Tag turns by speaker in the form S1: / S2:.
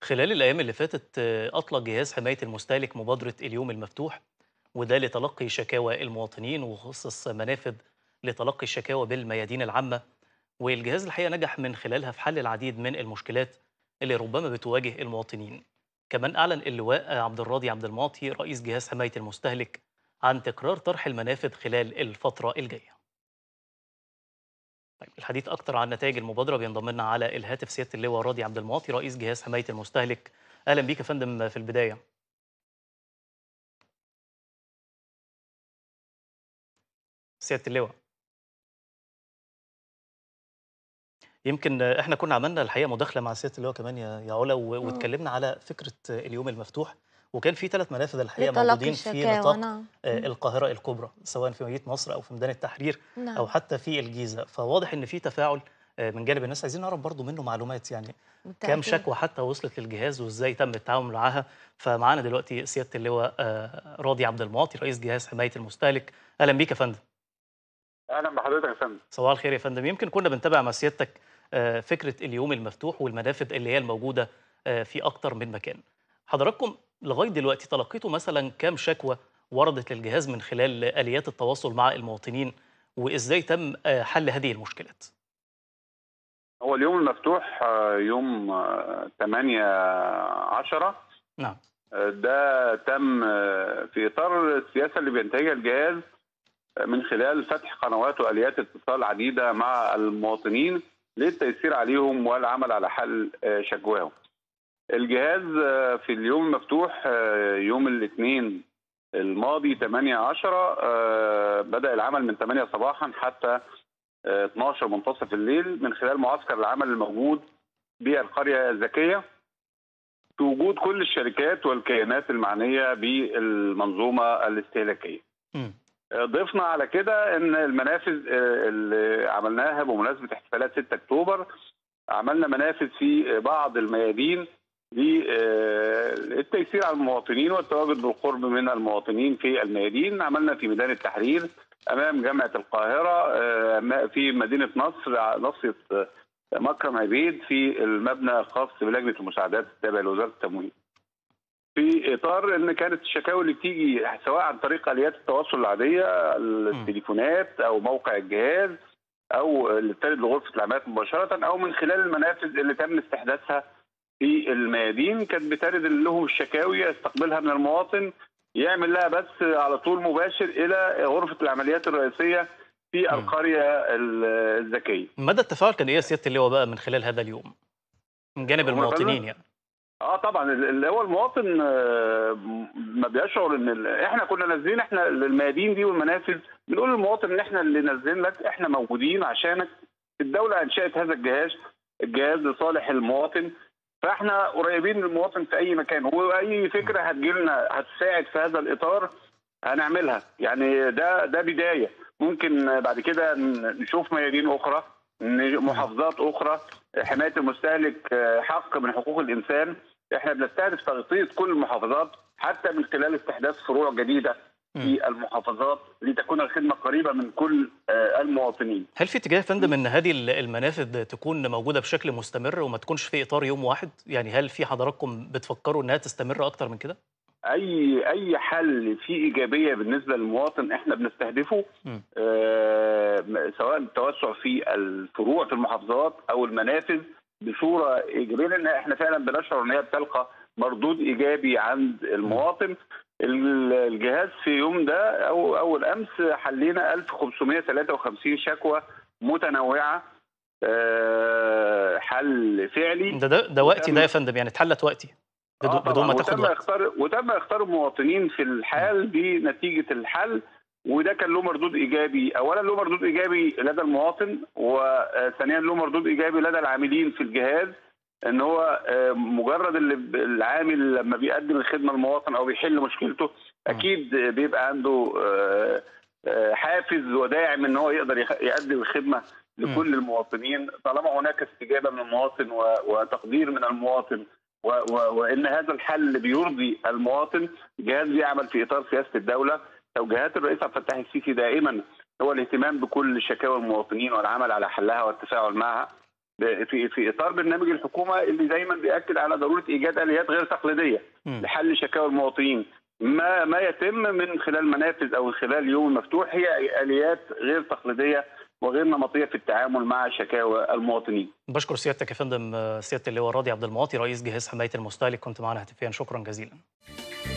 S1: خلال الأيام اللي فاتت آه، أطلق جهاز حماية المستهلك مبادرة اليوم المفتوح وده لتلقي شكاوى المواطنين وخصص منافذ لتلقي الشكاوى بالميادين العامة والجهاز الحقيقة نجح من خلالها في حل العديد من المشكلات اللي ربما بتواجه المواطنين كمان أعلن اللواء عبد الراضي عبد المعطي رئيس جهاز حماية المستهلك عن تكرار طرح المنافذ خلال الفترة الجاية طيب الحديث أكتر عن نتائج المبادرة بينضم لنا على الهاتف سيادة اللواء راضي عبد المعطي رئيس جهاز حماية المستهلك أهلا بيك يا فندم في البداية سيادة اللواء يمكن احنا كنا عملنا الحقيقه مداخله مع سياده اللواء كمان يا يا علا و-
S2: مم.
S1: واتكلمنا على فكره اليوم المفتوح وكان في ثلاث منافذ الحقيقه
S2: لتلقي
S1: موجودين في
S2: الشكاوى
S1: نطاق
S2: نعم
S1: آه،
S2: مم.
S1: القاهره الكبرى سواء في مدينه نصر او في ميدان التحرير او
S2: نعم
S1: حتى في الجيزه فواضح ان في تفاعل آه، من جانب الناس عايزين نعرف برضو منه معلومات يعني كام
S2: بالتأكيد
S1: شكوى حتى وصلت للجهاز وازاي تم التعامل معاها فمعانا دلوقتي سياده اللواء آه، راضي عبد المعطي رئيس جهاز حمايه المستهلك اهلا بيك يا فندم
S3: اهلا بحضرتك يا فندم
S1: صباح الخير يا فندم يمكن كنا بنتابع مع سيادتك آه، فكرة اليوم المفتوح والمنافذ اللي هي الموجودة آه، في أكتر من مكان حضراتكم لغاية دلوقتي تلقيتوا مثلا كام شكوى وردت للجهاز من خلال آليات التواصل مع المواطنين وإزاي تم آه، حل هذه المشكلات
S3: هو اليوم المفتوح آه، يوم آه، 8 10
S1: نعم
S3: آه، ده تم آه، في اطار السياسه اللي بينتهجها الجهاز آه، من خلال فتح قنوات واليات اتصال عديده مع المواطنين للتيسير عليهم والعمل على حل آه، شكواهم. الجهاز آه، في اليوم المفتوح آه، يوم الاثنين الماضي 8 10 آه، بدا العمل من 8 صباحا حتى آه، 12 منتصف الليل من خلال معسكر العمل الموجود بالقريه الذكيه في وجود كل الشركات والكيانات المعنيه بالمنظومه الاستهلاكيه.
S1: مم.
S3: آه، ضفنا على كده ان المنافذ آه، اللي عملناها بمناسبه احتفالات 6 اكتوبر عملنا منافذ في بعض الميادين للتيسير على المواطنين والتواجد بالقرب من المواطنين في الميادين عملنا في ميدان التحرير امام جامعه القاهره آه، ما- في مدينه نصر نصيه آه، مكرم عبيد في المبنى الخاص بلجنه المساعدات التابع لوزاره التموين. في اطار ان كانت الشكاوي اللي بتيجي سواء عن طريق اليات التواصل العاديه التليفونات او موقع الجهاز او اللي بترد لغرفه العمليات مباشره او من خلال المنافذ اللي تم استحداثها في الميادين كانت بترد لهم الشكاوي يستقبلها من المواطن يعمل لها بس على طول مباشر الى غرفه العمليات الرئيسيه في
S1: مم.
S3: القريه ال- الذكيه.
S1: مدى التفاعل كان إيه يا سيادة اللواء بقى من خلال هذا اليوم من جانب
S3: هو
S1: المواطنين
S3: فعلاً
S1: يعني
S3: اه طبعا اللي هو المواطن آه، ما بيشعر ان ال- احنا كنا نازلين احنا الميادين دي والمنافذ بنقول للمواطن ان احنا اللي نازلين لك احنا موجودين عشانك الدوله انشات هذا الجهاز الجهاز لصالح المواطن فاحنا قريبين من المواطن في اي مكان واي فكره هتجيلنا هتساعد في هذا الاطار هنعملها يعني ده ده بدايه ممكن بعد كده ن- نشوف ميادين اخرى ن- محافظات اخرى حمايه المستهلك آه، حق من حقوق الانسان احنا بنستهدف تغطيه كل المحافظات حتى من خلال استحداث فروع جديده في المحافظات لتكون الخدمه قريبه من كل آه، المواطنين.
S1: هل في اتجاه يا فندم ان هذه ال- المنافذ تكون موجوده بشكل مستمر وما تكونش في اطار يوم واحد يعني هل في حضراتكم بتفكروا انها تستمر اكتر من كده
S3: اي اي حل فيه ايجابيه بالنسبه للمواطن احنا بنستهدفه
S1: مم.
S3: آه، سواء التوسع في الفروع في المحافظات او المنافذ بصوره ايجابيه لان احنا فعلا بنشعر ان هي بتلقى مردود ايجابي عند المواطن ال- الجهاز في يوم ده او اول امس حلينا 1553 شكوى متنوعه آه، حل فعلي
S1: ده ده, ده وقتي
S3: وتم-
S1: ده يا فندم يعني اتحلت وقتي بدون,
S3: آه طبعاً.
S1: بدون ما تاخد
S3: وتم
S1: وقت
S3: اختار وتم اختار المواطنين في الحال بنتيجه الحل وده كان له مردود ايجابي اولا له مردود ايجابي لدى المواطن وثانيا له مردود ايجابي لدى العاملين في الجهاز ان هو آه، مجرد اللي ب- العامل لما بيقدم الخدمه للمواطن او بيحل مشكلته اكيد بيبقى عنده آه، آه، حافز وداعم ان هو يقدر يخ- يقدم الخدمه لكل المواطنين طالما هناك استجابه من المواطن و- وتقدير من المواطن و- و- وان هذا الحل بيرضي المواطن الجهاز بيعمل في اطار سياسه الدوله توجيهات الرئيس عبد الفتاح السيسي دائما هو الاهتمام بكل شكاوى المواطنين والعمل على حلها والتفاعل معها في في اطار برنامج الحكومه اللي دايما بياكد على ضروره ايجاد اليات غير تقليديه
S1: مم.
S3: لحل شكاوى المواطنين ما ما يتم من خلال منافذ او خلال اليوم المفتوح هي اليات غير تقليديه وغير نمطيه في التعامل مع شكاوى المواطنين
S1: بشكر سيادتك يا فندم آه، سياده اللواء راضي عبد المعاطي رئيس جهاز حمايه المستهلك كنت معنا هاتفيا شكرا جزيلا